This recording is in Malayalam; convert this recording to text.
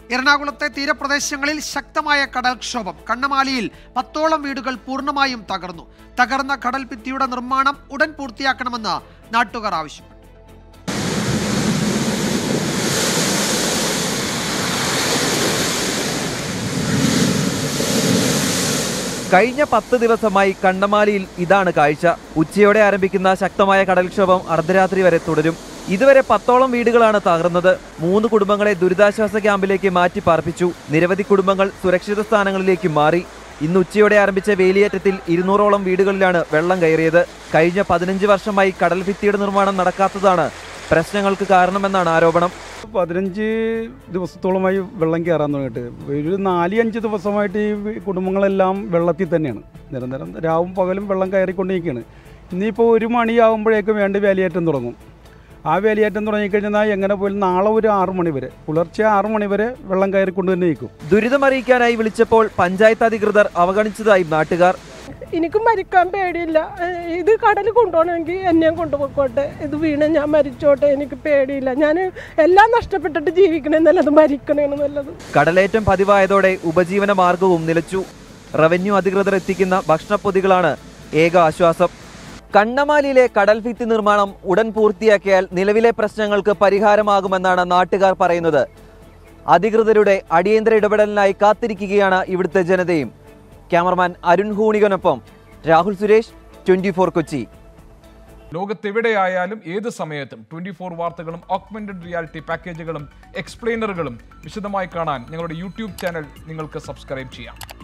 എറണാകുളത്തെ തീരപ്രദേശങ്ങളിൽ ശക്തമായ കടൽക്ഷോഭം കണ്ണമാലിയിൽ പത്തോളം വീടുകൾ പൂർണ്ണമായും തകർന്നു തകർന്ന കടൽ ഭിത്തിയുടെ നിർമ്മാണം ഉടൻ പൂർത്തിയാക്കണമെന്ന് നാട്ടുകാർ ആവശ്യപ്പെട്ടു കഴിഞ്ഞ പത്ത് ദിവസമായി കണ്ണമാലിയിൽ ഇതാണ് കാഴ്ച ഉച്ചയോടെ ആരംഭിക്കുന്ന ശക്തമായ കടൽക്ഷോഭം അർദ്ധരാത്രി വരെ തുടരും ഇതുവരെ പത്തോളം വീടുകളാണ് തകർന്നത് മൂന്ന് കുടുംബങ്ങളെ ദുരിതാശ്വാസ ക്യാമ്പിലേക്ക് മാറ്റി പാർപ്പിച്ചു നിരവധി കുടുംബങ്ങൾ സുരക്ഷിത സ്ഥാനങ്ങളിലേക്ക് മാറി ഇന്ന് ഉച്ചയോടെ ആരംഭിച്ച വേലിയേറ്റത്തിൽ ഇരുന്നൂറോളം വീടുകളിലാണ് വെള്ളം കയറിയത് കഴിഞ്ഞ പതിനഞ്ച് വർഷമായി കടൽ ഭിത്തിയുടെ നിർമ്മാണം നടക്കാത്തതാണ് പ്രശ്നങ്ങൾക്ക് കാരണമെന്നാണ് ആരോപണം പതിനഞ്ച് ദിവസത്തോളമായി വെള്ളം കയറാൻ തുടങ്ങിയിട്ട് ഒരു നാല് അഞ്ച് ദിവസമായിട്ട് ഈ വി- കുടുംബങ്ങളെല്ലാം വെള്ളത്തിൽ തന്നെയാണ് നിരന്തരം രാവും പകലും വെള്ളം കയറിക്കൊണ്ടിരിക്കുകയാണ് ഇനിയിപ്പോൾ ഒരു മണിയാകുമ്പോഴേക്കും വേണ്ട വേലിയേറ്റം തുടങ്ങും ആ വേലിയേറ്റം തുടങ്ങിക്കഴിഞ്ഞാൽ എങ്ങനെ പോയാലും നാളെ ഒരു ആറു മണി വരെ പുലർച്ചെ ആറു മണി വരെ വെള്ളം കയറിക്കൊണ്ട് തന്നെ നിൽക്കും ദുരിതമറിയിക്കാനായി വിളിച്ചപ്പോൾ പഞ്ചായത്ത് അധികൃതർ അവഗണിച്ചതായി നാട്ടുകാർ എനിക്ക് മരിക്കാൻ പേടിയില്ല ഏഹ് ഇത് കടൽ കൊണ്ടുപോകണമെങ്കിൽ എന്നെയും കൊണ്ടുപോയിക്കോട്ടെ ഇത് വീണ് ഞാൻ മരിച്ചോട്ടെ എനിക്ക് പേടിയില്ല ഞാൻ എല്ലാം നഷ്ടപ്പെട്ടിട്ട് ജീവിക്കണേ നല്ലത് മരിക്കണേന്ന് നല്ലത് കടലേറ്റം പതിവായതോടെ ഉപജീവന മാർഗവും നിലച്ചു റവന്യൂ അധികൃതർ എത്തിക്കുന്ന ഭക്ഷണപ്പൊതികളാണ് ഏക ആശ്വാസം കണ്ണമാലിയിലെ കടൽ ഭിത്തി നിർമ്മാണം ഉടൻ പൂർത്തിയാക്കിയാൽ നിലവിലെ പ്രശ്നങ്ങൾക്ക് പരിഹാരമാകുമെന്നാണ് നാട്ടുകാർ പറയുന്നത് അധികൃതരുടെ അടിയന്തര ഇടപെടലിനായി കാത്തിരിക്കുകയാണ് ഇവിടുത്തെ ജനതയും ക്യാമറമാൻ അരുൺ ഹൂണികനൊപ്പം രാഹുൽ സുരേഷ് ട്വന്റി കൊച്ചി ലോകത്തെവിടെയായാലും ഏത് സമയത്തും ട്വന്റി ഫോർ വാർത്തകളും ഓഗ്മെന്റഡ് റിയാലിറ്റി പാക്കേജുകളും എക്സ്പ്ലെയിനറുകളും വിശദമായി കാണാൻ ഞങ്ങളുടെ യൂട്യൂബ് ചാനൽ നിങ്ങൾക്ക് സബ്സ്ക്രൈബ് ചെയ്യാം